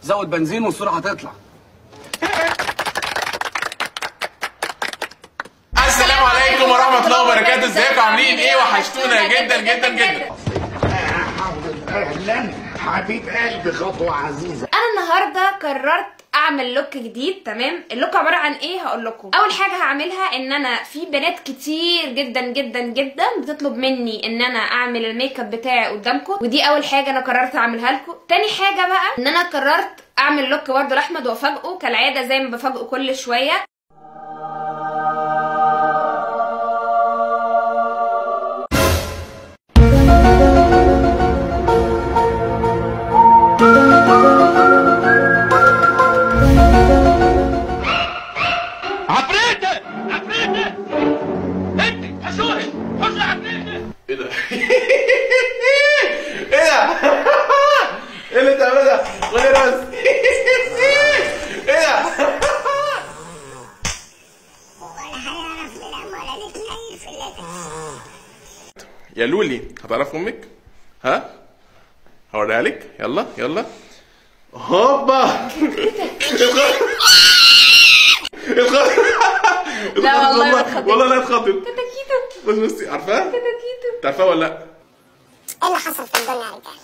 زود بنزين والصوره هتطلع السلام عليكم ورحمه الله وبركاته ازيكم عاملين ايه وحشتونا جدا جدا جدا اهلا حبيب قلبي خطوه عزيزه انا النهارده قررت اعمل لوك جديد تمام اللوك عباره عن ايه هقول لكم اول حاجه هعملها ان انا في بنات كتير جدا جدا جدا بتطلب مني ان انا اعمل الميك اب بتاعي قدامكم ودي اول حاجه انا قررت اعملها لكم تاني حاجه بقى ان انا قررت اعمل لوك برضه لاحمد وافاجئه كالعاده زي ما بفاجئه كل شويه عفريتة عفريتة انت حشوش حش عفريتة ايه ده ايه ده ايه اللي بتعمله ده غير بس ايه ده يا لولي هتعرف امك ها هوريها لك يلا يلا هوبا الخ- الخ- لا والله ما اتخطت اتخضيت. والله لا اتخطت كتاكيتو بس بصي عارفاها؟ كتاكيتو انت عارفاها ولا لا؟ ايه اللي حصل في الدنيا يا رجاله؟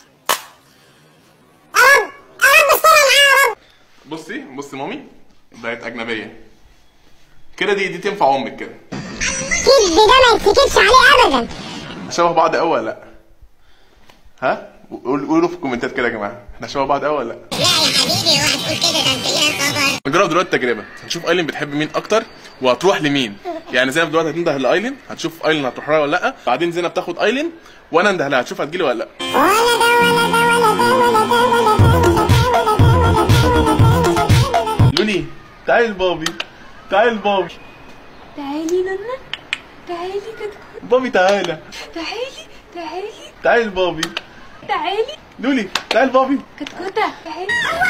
ارب ارب استنى معايا ارب بصي بصي مامي بقت اجنبيه كده دي دي تنفع امك كده كدب ده ما يتسكتش عليه ابدا شبه بعض قوي ولا لا؟ ها؟ قول- قولوا في الكومنتات كده يا جماعه احنا شبه بعض قوي ولا لا؟ لا يا حبيبي اوعى تقول كده ده انت يا خبر نجرب دلوقتي التجربه هنشوف ايلين بتحب مين اكتر وهتروح لمين يعني زينب دلوقتي هتنده لايلين هتشوف ايلين هتروح لها ولا لا بعدين زينب تاخد ايلين وانا انده لها هتشوف هتجيلي ولا لا ولا ده ولا ده ولا ده ولا ده ولا ده ولا ده ولا ده ولا ده ولا ده لولي تعالي لبابي تعالي لبابي تعالي نانا تعالي كتكوت بابي تعالى تعالي تعالي تعالي لبابي تعالي لولي تعالي لبابي كتكوتة تعالي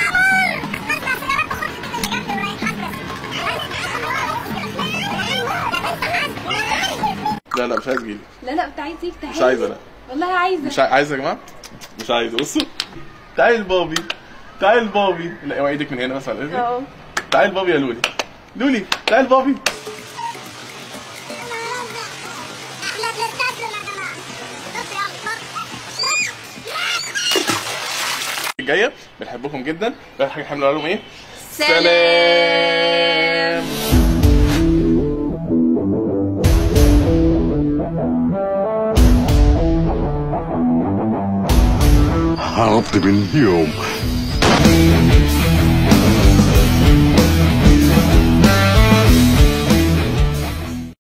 لا لا مش عايز اجيلي لا لا انت عايز ايه تعالي مش عايزه لا والله عايزه مش عاي- عايزه يا جماعه مش عايزه بصوا تعالي لبابي تعالي لبابي لا اوعي ايدك من هنا بس على اذنك اهو تعالي لبابي يا لولي لولي تعالي لبابي احنا بنستسلم يا جماعه بص يا الجايه بنحبكم جدا بقى حاجه حمله لهم ايه سلام هربت من يوم